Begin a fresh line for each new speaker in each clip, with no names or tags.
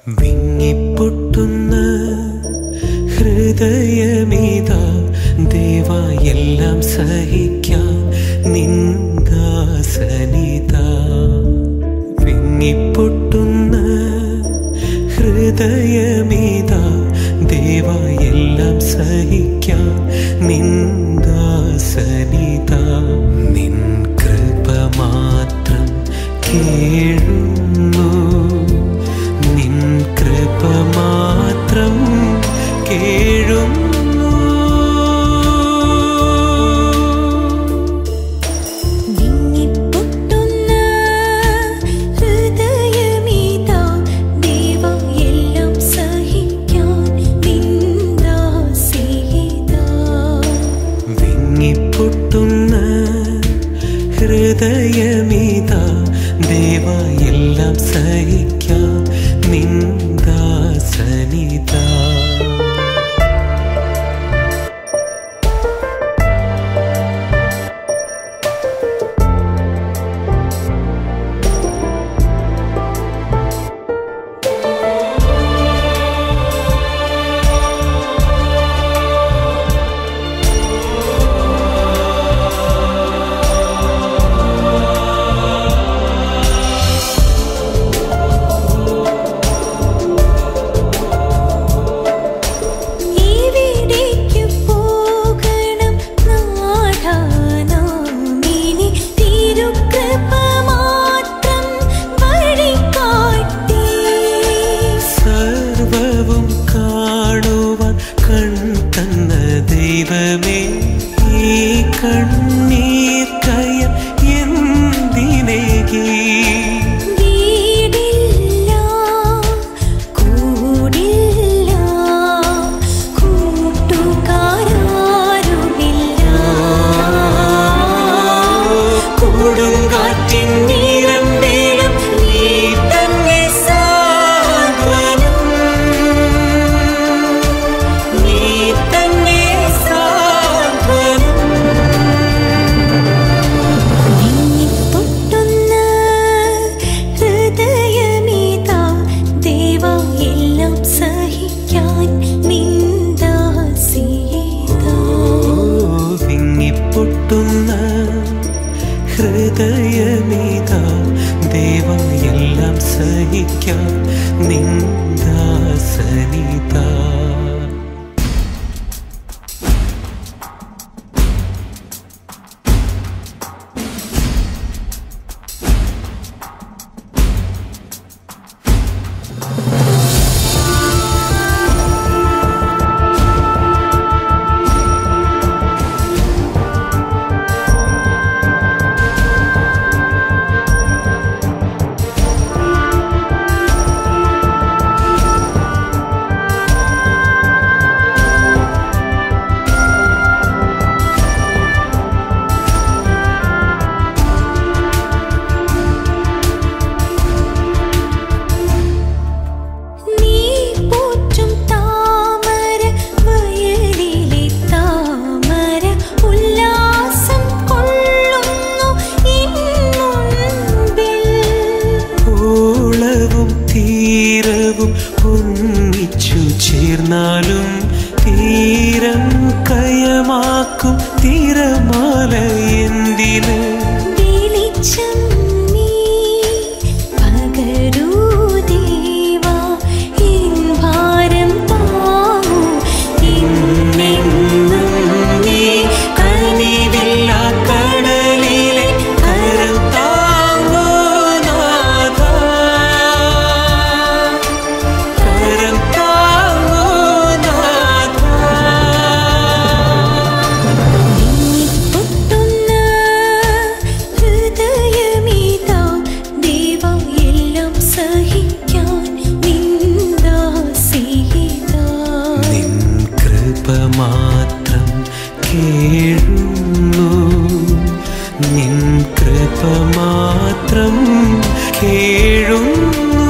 വിങ്ങിപ്പൊട്ടുന്ന ഹൃദയമീത ദേവ എല്ലാം സഹിക്കാൻ നിന്ദാസനിത വിങ്ങിപ്പൊട്ടുന്ന ഹൃദയമീത ദേവ എല്ലാം സഹിക്കാൻ നിന്ദാസനിത നിൻ കൃപ മാത്രം കേഴുന്നു നിൻ കൃപ മാത്രം കേഴുന്നു
വിങ്ങിപ്പൊട്ടുന്ന ഹൃദയമീതാ ദേവ എല്ലാം സഹിക്കാൻ നിന്ദാസീതാ
വിങ്ങിപ്പൊട്ടുന്ന ഹൃദയമീത ദേവ എല്ലാം സഹിക്കാം നിന്ദാസനിത
എവിടേക്ക് പോകണം നാഥാ നാമിനി തിരുകൃപ മാത്രം വഴികാട്ടി
സർവവും കാണുവാൻ കൺ തന്ന ദൈവമേ ഈ കണ്ണീർ കയം എന്തിനേകി
വീടില്ല കൂടില്ല കൂട്ടുകാരാരുമില്ല
കൊടുങ്കാറ്റിൻ നീരമ്പേലും നീ തന്നെ സാന്ത്വനം നീ തന്നെ സാന്ത്വനം
വിങ്ങിപ്പൊട്ടുന്ന ഹൃദയമീതാ ദേവ എല്ലാം സഹിക്കാൻ നിന്ദാസീതാ
വിങ്ങിപ്പൊട്ടുന്ന ഹൃദയമീത ദേവ എല്ലാം സഹിക്കാം നിന്ദാസനിത
നീ പോറ്റും താമര വയലിലെ താമര ഉല്ലാസം കൊള്ളുന്നു ഇന്നുമ്പിൽ
ഓളവും തീരവും ഒന്നിച്ചു ചേർന്നാലും തീരം കയമാക്കും തിരമാല എന്തിന്
വെളിച്ചം നീ പകരൂ ദേവാ എൻ ഭാരം താങ്ങൂ
എന്നെന്നും നീ കനിവില്ലാ കടലിലെ കരം താങ്ങൂ നാഥാ. കരം താങ്ങൂ നാഥാ.
പൊട്ടുന്ന ഹൃദയമീതാ ദേവ എല്ലാം സഹിക്കാൻ നിന്ദാസീതാ
നിൻ കൃപ മാത്രം കേഴുന്നു നിൻ കൃപ മാത്രം കേഴുന്നു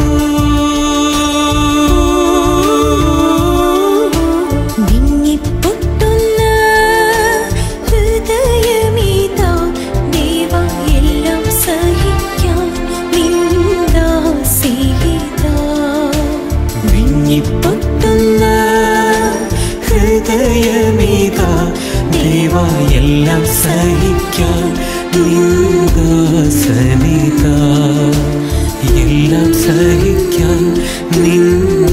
വിങ്ങിപ്പൊട്ടുന്ന ഹൃദയമീതാ ദേവ എല്ലാം സഹിക്കാൻ നിന്ദാസീതാ
ഹൃദയമീതാ ദേവ എല്ലാം സഹിക്കാൻ നിന്ദാസനിതാ എല്ലാം സഹിക്കാൻ നിന്ദാസനിതാ